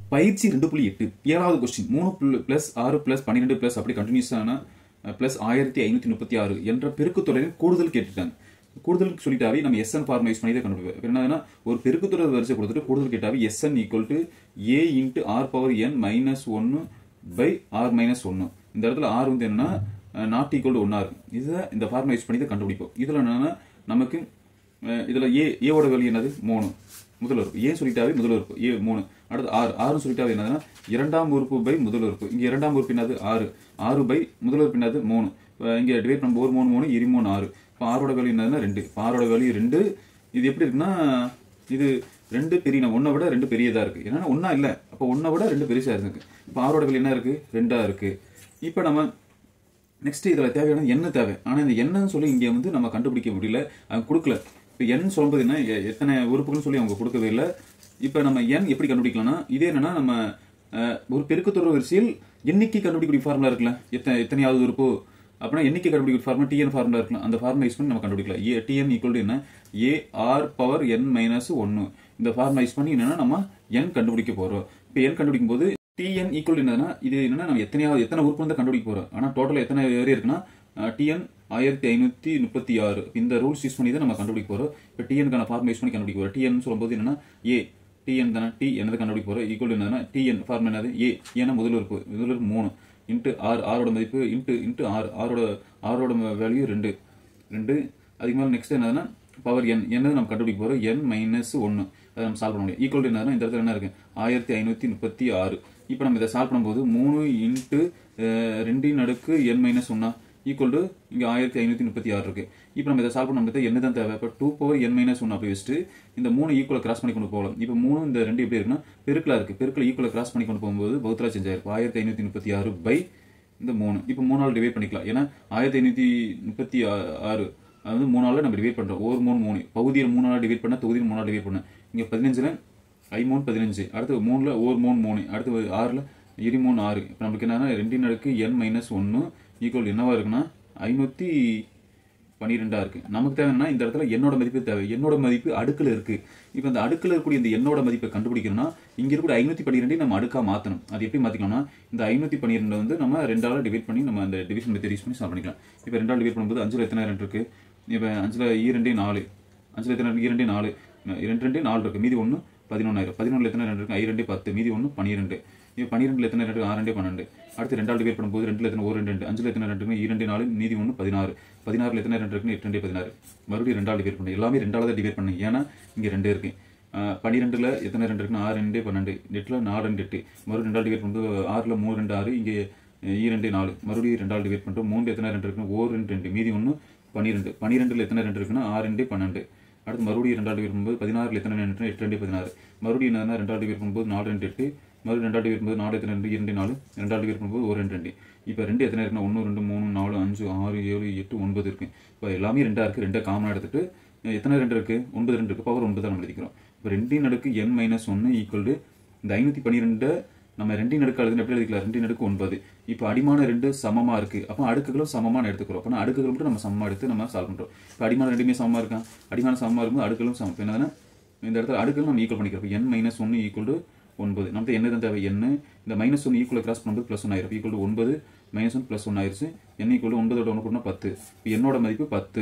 பயிற்சி ரெண்டு புள்ளி எட்டு ஏழாவது கொஸ்டின் மூணு பிளஸ் ஆறு பிளஸ் பன்னிரெண்டு பிளஸ் அப்படி கண்டினியூஸான பிளஸ் ஆயிரத்தி ஐநூத்தி முப்பத்தி ஆறு என்ற பெருக்குத்தொடரின் கூடுதல் கேட்டுட்டாங்க கூடுதல் சொல்லிட்டாவே நம்ம எஸ்என் ஃபார்முலா யூஸ் பண்ணி தான் கண்டுபிடிப்போம் என்னன்னா ஒரு பெருக்குத்தொடர் வரிசை கொடுத்துட்டு கூடுதல் கேட்டாவே SN equal to A into R power N minus ஒன்னு பை ஆர் மைனஸ் ஒன்னு இந்த இடத்துல ஆர் வந்து என்னன்னா நாட் ஈக்குவல் டு ஒன்னா இருக்கும் இதை இந்த ஃபார்முலா யூஸ் பண்ணி தான் கண்டுபிடிப்போம் இதுல என்னன்னா நமக்கு அஹ், இதுல ஏ ஏவோட வேல்யூ என்னது மூணு முதல் உறுப்பு ஏன் சொல்லிட்டாவே முதல் உறுப்பு ஏ மூணு அடுத்து ஆறு ஆறுன்னு சொல்லிட்டாவே என்னதுன்னா இரண்டாம் உறுப்பு பை முதல் உறுப்பு இங்க இரண்டாம் உறுப்பு என்னது ஆறு ஆறு பை முதல் உறுப்பு என்னது மூணு இப்ப இங்க டிவைட் பண்ணும் ஒரு மூணு மூணு இரு மூணு ஆறு இப்போ ஆரோட வேல்யூ என்னதுன்னா ரெண்டு இப்போ ஆரோட வேல்யூ ரெண்டு இது எப்படி இருக்குன்னா இது ரெண்டு பெரிய ஒன்றை விட ரெண்டு பெரியதா இருக்கு ஏன்னா ஒன்றா இல்லை அப்போ ஒன்றை விட ரெண்டு பெருசா இருக்கு இப்போ ஆரோட வேல்யூ என்ன இருக்கு ரெண்டா இருக்கு இப்போ நம்ம நெக்ஸ்ட் இதுல தேவையான எண்ணெய் தேவை ஆனா இந்த எண்ணெய்னு சொல்லி இங்க வந்து நம்ம கண்டுபிடிக்க முடியல அவங்க கொடுக்கல இப்போ எண் சொல்றது என்ன எ- எத்தனை உறுப்புகள்னு சொல்லி அவங்க கொடுக்கவே இல்லை இப்போ நம்ம எண் எப்படி கண்டுபிடிக்கலாம்னா இதே என்னன்னா நம்ம அஹ், ஒரு பெருக்குத்தொடர் வரிசையில் எண்ணிக்கை கண்டுபிடிக்கக்கூடிய ஃபார்முலா இருக்குல்ல எத்தனை எத்தனையாவது உறுப்பு அப்படின்னா எண்ணிக்கை கண்டுபிடிக்கிற ஃபார்முலா டிஎன் ஃபார்முலா இருக்கலாம் அந்த ஃபார்முலா யூஸ் பண்ணி நம்ம கண்டுபிடிக்கலாம் ஏ டிஎன் ஈக்குவல் என்ன A R power N minus ஒன்னு இந்த ஃபார்முலா யூஸ் பண்ணி என்னன்னா நம்ம என் கண்டுபிடிக்க போறோம் இப்போ என் கண்டுபிடிக்கும் போது டிஎன் ஈக்குவல் என்னன்னா இது என்னன்னா நம்ம எத்தனையாவது எத்தனை உறுப்பு தான் கண்டுபிடிக்க போறோம் ஆனா டோட்டல் எத்தனை ஏரியா இருக்குன்னா டிஎன் ஆயிரத்தி ஐநூத்தி முப்பத்தி ஆறு இந்த ரூல்ஸ் யூஸ் பண்ணி தான் நம்ம கண்டுபிடிக்க போறோம் இப்போ டிஎன்கான ஃபார்முலா யூஸ் பண்ணி கண்டுபிடிக்க போறோம் டிஎன் சொல்லும்போது என்னன்னா ஏ டிஎன் தானே டி என்னது கண்டுபிடிக்க போறோம் ஈக்குவல் என்னதுன்னா டிஎன் ஃபார்முலா என்னது ஏ ஏன்னா முதல் உறுப்பு முதல் உறுப்பு மூணு இன்ட்டு ஆறு ஆரோட மதிப்பு இன்ட்டு இன்ட்டு ஆறு ஆரோட ஆரோட வேல்யூ ரெண்டு ரெண்டு அதுக்கு மேலே நெக்ஸ்ட் என்னதுன்னா பவர் என் என்னது நம்ம கண்டுபிடிக்க போறோம் என் மைனஸ் ஒன்று அதை நம்ம சால்வ் பண்ண முடியும் ஈக்குவல் என்னதுன்னா இந்த இடத்துல என்ன இருக்கு ஆயிரத்தி ஐநூத்தி முப்பத்தி ஆறு இப்போ நம்ம இதை சால்வ் பண்ணும்போது மூணு இன்ட்டு ரெண்டின் அடுக்கு என் மைனஸ் ஒன்னா ஈக்குவல் டு இங்கே ஆயிரத்தி ஐநூற்றி முப்பத்தி ஆறு இருக்கு இப்போ நம்ம இதை சால்வ் பண்ணும்போது என்ன தான் தேவை இப்போ two power N minus one அப்படி வச்சுட்டு இந்த மூணு ஈக்குவல் கிராஸ் பண்ணி கொண்டு போகலாம் இப்போ மூணு இந்த ரெண்டு எப்படி இருக்குன்னா பெருக்கலா இருக்கு பெருக்கல ஈக்குவல் கிராஸ் பண்ணி கொண்டு போகும்போது பௌத்தரா சேஞ்ச் ஆயிருக்கும் ஆயிரத்தி ஐநூற்றி முப்பத்தி ஆறு பை இந்த மூணு இப்போ மூணால் டிவைட் பண்ணிக்கலாம் ஏன்னா ஆயிரத்தி ஐநூற்றி முப்பத்தி ஆறு அது வந்து மூணால நம்ம டிவைட் பண்றோம் ஒரு மூணு மூணு பகுதியில் மூணால டிவைட் பண்ண தொகுதியில் மூணால டிவைட் பண்ண இங்க பதினஞ்சுல ஐ மூணு பதினஞ்சு அடுத்து மூணுல ஒரு மூணு மூணு அடுத்து ஆறுல இரு மூணு ஆறு இப்போ நமக்கு என்னன்னா ரெண்டின் அடுக்கு என் மைனஸ் ஒன்று ஈக்குவல் என்னவா இருக்குன்னா ஐநூத்தி பன்னிரெண்டா இருக்கு நமக்கு தேவைன்னா இந்த இடத்துல என்னோட மதிப்பு தேவை என்னோட மதிப்பு அடுக்குல இருக்கு இப்போ இந்த அடுக்குல இருக்கக்கூடிய இந்த எண்ணோட மதிப்பை கண்டுபிடிக்கணும்னா இங்க இருக்கக்கூடிய ஐநூத்தி பன்னிரெண்டையும் நம்ம அடுக்கா மாத்தணும் அது எப்படி மாத்திக்கலாம்னா இந்த ஐநூத்தி பன்னிரெண்டு வந்து நம்ம ரெண்டால டிவைட் பண்ணி நம்ம அந்த டிவிஷன் மெத்தட் யூஸ் பண்ணி சால்வ் பண்ணிக்கலாம் இப்போ ரெண்டால டிவைட் பண்ணும்போது அஞ்சுல எத்தனை ரெண்டு இருக்கு இப்போ அஞ்சுல ஈரெண்டே நாலு அஞ்சுல எத்தனை இருக்கு? ஈரெண்டே நாலு இரண்டு ரெண்டே நாலு இருக்கு மீதி ஒன்று பதினொன்னாயிரம் பதினொன்றுல எத்தனை ரெண்டு இருக்கு ஐ ரெண்டே பத்து மீதி ஒன்று பன்னிரெண்டு இப்போ பன்னிரெண்டுல எத்தனை ரெண்டு ஆறு ரெண்டே பன்னெண்டு அடுத்து ரெண்டாவது டிவைட் பண்ணும்போது ரெண்டுல எத்தனை ஒரு ரெண்டு ரெண்டு அஞ்சுல எத்தனை ரெண்டு இருக்கு இரண்டு நாலு மீதி ஒன்று பதினாறு பதினாறுல எத்தனை ரெண்டு இருக்கு எட்டு ரெண்டே பதினாறு மறுபடியும் ரெண்டாவது டிவைட் பண்ணு எல்லாமே ரெண்டாவது டிவைட் பண்ணு ஏன்னா இங்க ரெண்டு இருக்கு ஆஹ் பன்னிரெண்டுல எத்தனை ரெண்டு இருக்குன்னா ஆறு ரெண்டு பன்னெண்டு எட்டுல நாலு ரெண்டு எட்டு மறுபடியும் ரெண்டாவது டிவைட் பண்ணும்போது ஆறுல மூணு ரெண்டு ஆறு இங்கே ஈ ரெண்டு நாலு மறுபடியும் ரெண்டாவது டிவைட் பண்ணிட்டு மூணு எத்தனை ரெண்டு இருக்குன்னா ஓர் ரெண்டு ரெண்டு மீதி ஒன்று பன்னிரெண்டு பன்னிரெண்டுல எத்தனை ரெண்டு இருக்குன்னா ஆறு ரெண்டு பன்னெண்டு அடுத்து மறுபடியும் ரெண்டாவது டிவைட் பண்ணும்போது பதினாறுல எத்தனை ரெண்டு எட்டு ரெண்டு பதினாறு மறுபடியும் என்னன்னா ரெண்டாவது டிவைட் பண்ணும்போது நாலு ரெண்டு எட்டு மறுபடியும் ரெண்டாவது டிவைட் பண்ணும்போது நாலு எத்தனை ரெண்டு இரண்டு நாலு ரெண்டாவது டிவைட் பண்ணும்போது ஒரு ரெண்டு ரெண்டு இப்போ ரெண்டு எத்தனை இருக்குன்னா ஒன்று ரெண்டு மூணு நாலு அஞ்சு ஆறு ஏழு எட்டு ஒன்பது இருக்கு இப்போ எல்லாமே ரெண்டா இருக்கு ரெண்டை காமனாக எடுத்துட்டு அஹ் எத்தனை ரெண்டு இருக்கு ஒன்பது ரெண்டு இருக்கு பவர் ஒன்பது தான் நம்ம எழுதிக்கிறோம் இப்போ ரெண்டின் அடுக்கு என் மைனஸ் ஒன்று ஈக்குவல் டு இந்த ஐநூற்றி பன்னிரெண்டு நம்ம ரெண்டின் அடுக்கு எழுதுன எப்படி எழுதிக்கலாம் ரெண்டின் அடுக்கு ஒன்பது இப்போ அடிமான ரெண்டு சமமா இருக்கு அப்போ அடுக்குகளும் சமமான எடுத்துக்கிறோம் அப்போ அடுக்குகள் மட்டும் நம்ம சமமா எடுத்து நம்ம சால்வ் பண்றோம் இப்போ அடிமான ரெண்டுமே சமமா இருக்கா அடிமான சமமா இருக்கும்போது அடுக்குகளும் சமம் இப்போ என்னதுன்னா இந்த இடத்துல அடுக்குகள் நம்ம ஈக்குவல் பண்ணிக்கிறோம் என் மைனஸ் ஒன்று ஈக்குவல் டு ஒன்பது நமக்கு என்ன தான் தேவை என்ன இந்த மைனஸ் ஒன் ஈக்குவல் கிராஸ் பண்ணும்போது ப்ளஸ் ஒன் ஆயிரும் ஈக்குவல் டு ஒன்பது மைனஸ் ஒன் ப்ளஸ் ஒன் ஆயிருச்சு என் ஈக்குவல் ஒன்பதோட ஒன்று கூட்டினா பத்து இப்போ என்னோட மதிப்பு பத்து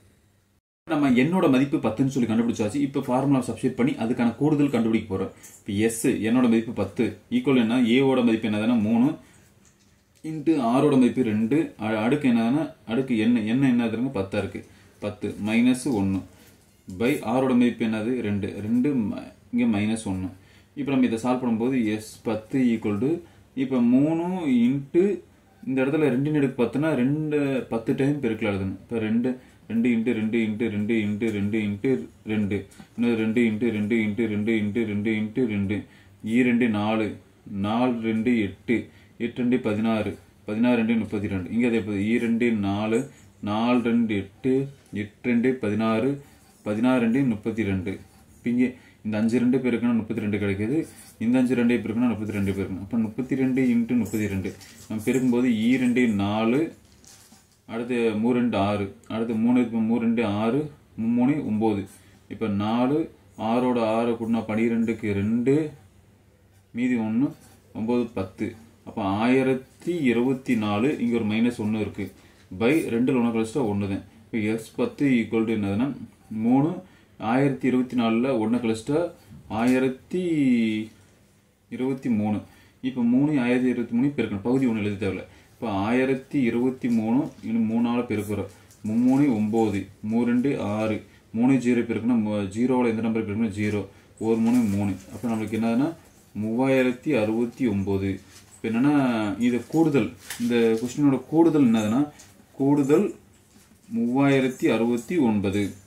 நம்ம என்னோட மதிப்பு பத்துன்னு சொல்லி கண்டுபிடிச்சாச்சு இப்போ ஃபார்முலா சப்ஸ்டியூட் பண்ணி அதுக்கான கூடுதல் கண்டுபிடிக்க போறோம் இப்போ எஸ் என்னோட மதிப்பு பத்து ஈக்குவல் என்ன ஏவோட மதிப்பு என்னதுன்னா மூணு இன்ட்டு ஆரோட மதிப்பு ரெண்டு அ- அடுக்கு என்னதுன்னா அடுக்கு என்ன என்ன என்னதுங்க பத்தா இருக்கு பத்து மைனஸ் ஒன்று பை ஆரோட மதிப்பு என்னது ரெண்டு ரெண்டு ம- இங்க மைனஸ் ஒன்று இப்போ நம்ம இதை சால்வ் பண்ணும்போது எஸ் பத்து ஈக்குவல் டு இப்போ மூணு இன்ட்டு இந்த இடத்துல ரெண்டு எடுக்கு பத்துனா ரெண்டு பத்து டைம் பெருக்கல எழுதணும் இப்போ ரெண்டு ரெண்டு இன்ட்டு ரெண்டு இன்ட்டு ரெண்டு இன்ட்டு ரெண்டு இன்ட்டு ரெண்டு இன்னும் ரெண்டு இன்ட்டு ரெண்டு இன்ட்டு ரெண்டு இன்ட்டு ரெண்டு இன்ட்டு ரெண்டு ஈ ரெண்டு நாலு நாலு ரெண்டு எட்டு எட்டு ரெண்டு பதினாறு பதினாறு ரெண்டு முப்பத்தி ரெண்டு இங்கே அதே போது ஈ ரெண்டு நாலு நாலு ரெண்டு எட்டு எட்டு ரெண்டு பதினாறு பதினாறு ரெண்டு முப்பத்தி ரெண்டு இப்போ இங்கே இந்த அஞ்சு ரெண்டு பேருக்குன்னா முப்பத்தி ரெண்டு கிடைக்குது இந்த அஞ்சு ரெண்டு பேருக்குன்னா முப்பத்தி ரெண்டு பேருக்குங்க அப்போ முப்பத்தி ரெண்டு இன்ட்டு முப்பத்தி ரெண்டு நம்ம பெருக்கும்போது ஈ ரெண்டு நாலு அடுத்து மூணு ரெண்டு ஆறு அடுத்து மூணு இப்போ மூணு ரெண்டு ஆறு மூணு ஒம்பது இப்போ நாலு ஆறோட ஆறு கூட்டினா பனிரெண்டுக்கு ரெண்டு மீதி ஒன்று ஒம்பது பத்து அப்போ ஆயிரத்தி இருபத்தி நாலு இங்கே ஒரு மைனஸ் ஒன்று இருக்குது பை ரெண்டில் ஒன்று கழிச்சிட்டா ஒன்று தான் இப்போ எஸ் பத்து ஈக்குவல் டு என்னதுன்னா மூணு ஆயிரத்தி இருபத்தி நாலில் ஒன்று கழிச்சிட்டா ஆயிரத்தி இருபத்தி மூணு இப்போ மூணு ஆயிரத்தி இருபத்தி மூணு பெருக்கணும் பகுதி ஒன்று எழுத தேவையில்ல இப்போ ஆயிரத்தி இருபத்தி மூணு இன்னும் மூணால் பெருக்கிறோம் மும்மூணு ஒம்பது மூணு ரெண்டு ஆறு மூணு ஜீரோ பெருக்கணும் ஜீரோவில் எந்த நம்பர் பெருக்கணும் ஜீரோ ஒரு மூணு மூணு அப்போ நம்மளுக்கு என்னதுன்னா மூவாயிரத்தி அறுபத்தி ஒம்பது இப்போ என்னன்னா இது கூடுதல் இந்த கொஸ்டினோட கூடுதல் என்னதுன்னா கூடுதல் மூவாயிரத்தி அறுபத்தி ஒன்பது